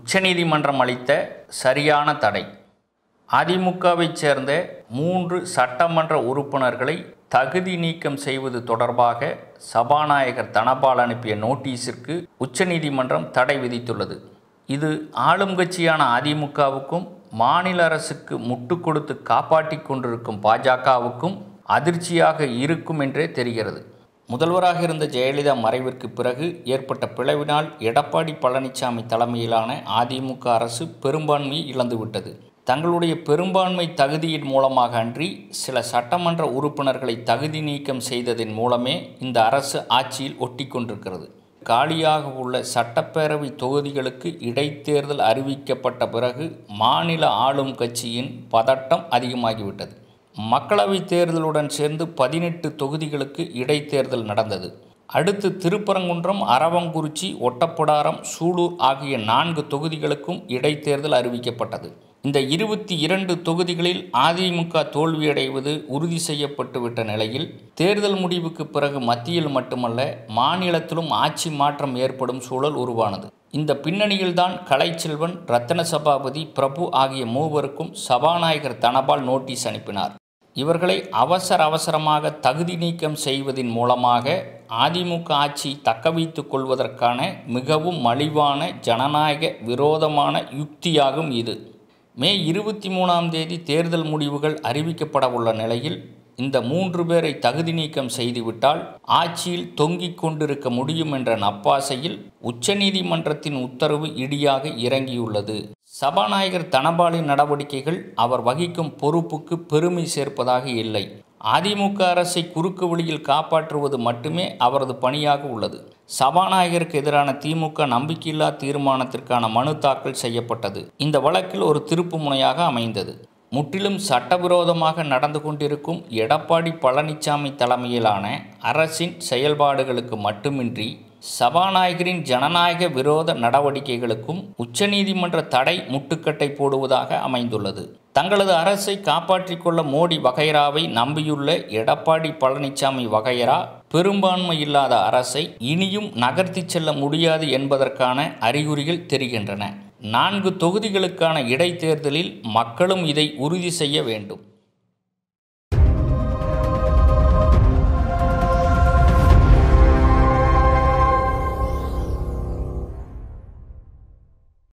உச்சநீதிமன்றம் அளித்த சரியான தடை அதிமுகவைச் சேர்ந்த மூன்று சட்டமன்ற உறுப்பினர்களை தகுதி நீக்கம் செய்வது தொடர்பாக சபாநாயகர் தனபால் அனுப்பிய நோட்டீஸிற்கு உச்சநீதிமன்றம் தடை விதித்துள்ளது இது ஆளும் கட்சியான அதிமுகவுக்கும் மாநில அரசுக்கு முட்டு கொடுத்து காப்பாற்றிக் கொண்டிருக்கும் பாஜகவுக்கும் அதிர்ச்சியாக இருக்கும் என்றே தெரிகிறது முதல்வராக இருந்த ஜெயலலிதா மறைவிற்கு பிறகு ஏற்பட்ட பிளவினால் எடப்பாடி பழனிசாமி தலைமையிலான அதிமுக அரசு பெரும்பான்மையை இழந்துவிட்டது தங்களுடைய பெரும்பான்மை தகுதியின் மூலமாக அன்றி சில சட்டமன்ற உறுப்பினர்களை தகுதி நீக்கம் செய்ததன் மூலமே இந்த அரசு ஆட்சியில் ஒட்டி கொண்டிருக்கிறது காலியாக உள்ள சட்டப்பேரவை தொகுதிகளுக்கு இடைத்தேர்தல் அறிவிக்கப்பட்ட பிறகு மாநில ஆளும் கட்சியின் பதட்டம் அதிகமாகிவிட்டது மக்களவைத் தேர்தலுடன் சேர்ந்து பதினெட்டு தொகுதிகளுக்கு இடைத்தேர்தல் நடந்தது அடுத்து திருப்பரங்குன்றம் அரவங்குறிச்சி ஒட்டப்பிடாரம் சூலூர் ஆகிய நான்கு தொகுதிகளுக்கும் இடைத்தேர்தல் அறிவிக்கப்பட்டது இந்த இருபத்தி இரண்டு தொகுதிகளில் அதிமுக தோல்வியடைவது உறுதி செய்யப்பட்டுவிட்ட நிலையில் தேர்தல் முடிவுக்கு பிறகு மத்தியில் மட்டுமல்ல மாநிலத்திலும் ஆட்சி மாற்றம் ஏற்படும் சூழல் உருவானது இந்த பின்னணியில்தான் கலைச்செல்வன் ரத்தன சபாபதி பிரபு ஆகிய மூவருக்கும் சபாநாயகர் தனபால் நோட்டீஸ் அனுப்பினார் இவர்களை அவசர அவசரமாக தகுதி நீக்கம் செய்வதன் மூலமாக அதிமுக ஆட்சி தக்க வைத்துக் கொள்வதற்கான மிகவும் மலிவான ஜனநாயக விரோதமான யுக்தியாகும் இது மே இருபத்தி மூணாம் தேதி தேர்தல் முடிவுகள் அறிவிக்கப்பட உள்ள நிலையில் இந்த மூன்று பேரை தகுதி நீக்கம் செய்துவிட்டால் ஆட்சியில் தொங்கிக் கொண்டிருக்க முடியும் என்ற நப்பாசையில் உச்சநீதிமன்றத்தின் உத்தரவு இடியாக இறங்கியுள்ளது சபாநாயகர் தனபாலின் நடவடிக்கைகள் அவர் வகிக்கும் பொறுப்புக்கு பெருமை சேர்ப்பதாக இல்லை அதிமுக அரசை குறுக்கு வழியில் காப்பாற்றுவது மட்டுமே அவரது பணியாக உள்ளது சபாநாயகருக்கு எதிரான திமுக நம்பிக்கையில்லா தீர்மானத்திற்கான மனு தாக்கல் செய்யப்பட்டது இந்த வழக்கில் ஒரு திருப்பு முனையாக அமைந்தது முற்றிலும் சட்டவிரோதமாக நடந்து கொண்டிருக்கும் எடப்பாடி பழனிசாமி தலைமையிலான அரசின் செயல்பாடுகளுக்கு மட்டுமின்றி சபாநாயகரின் ஜனநாயக விரோத நடவடிக்கைகளுக்கும் உச்சநீதிமன்ற தடை முட்டுக்கட்டை போடுவதாக அமைந்துள்ளது தங்களது அரசை காப்பாற்றிக் கொள்ள மோடி வகைராவை நம்பியுள்ள எடப்பாடி பழனிசாமி வகைரா பெரும்பான்மை இல்லாத அரசை இனியும் நகர்த்தி செல்ல முடியாது என்பதற்கான அறிகுறிகள் தெரிகின்றன நான்கு தொகுதிகளுக்கான இடைத்தேர்தலில் மக்களும் இதை உறுதி செய்ய வேண்டும்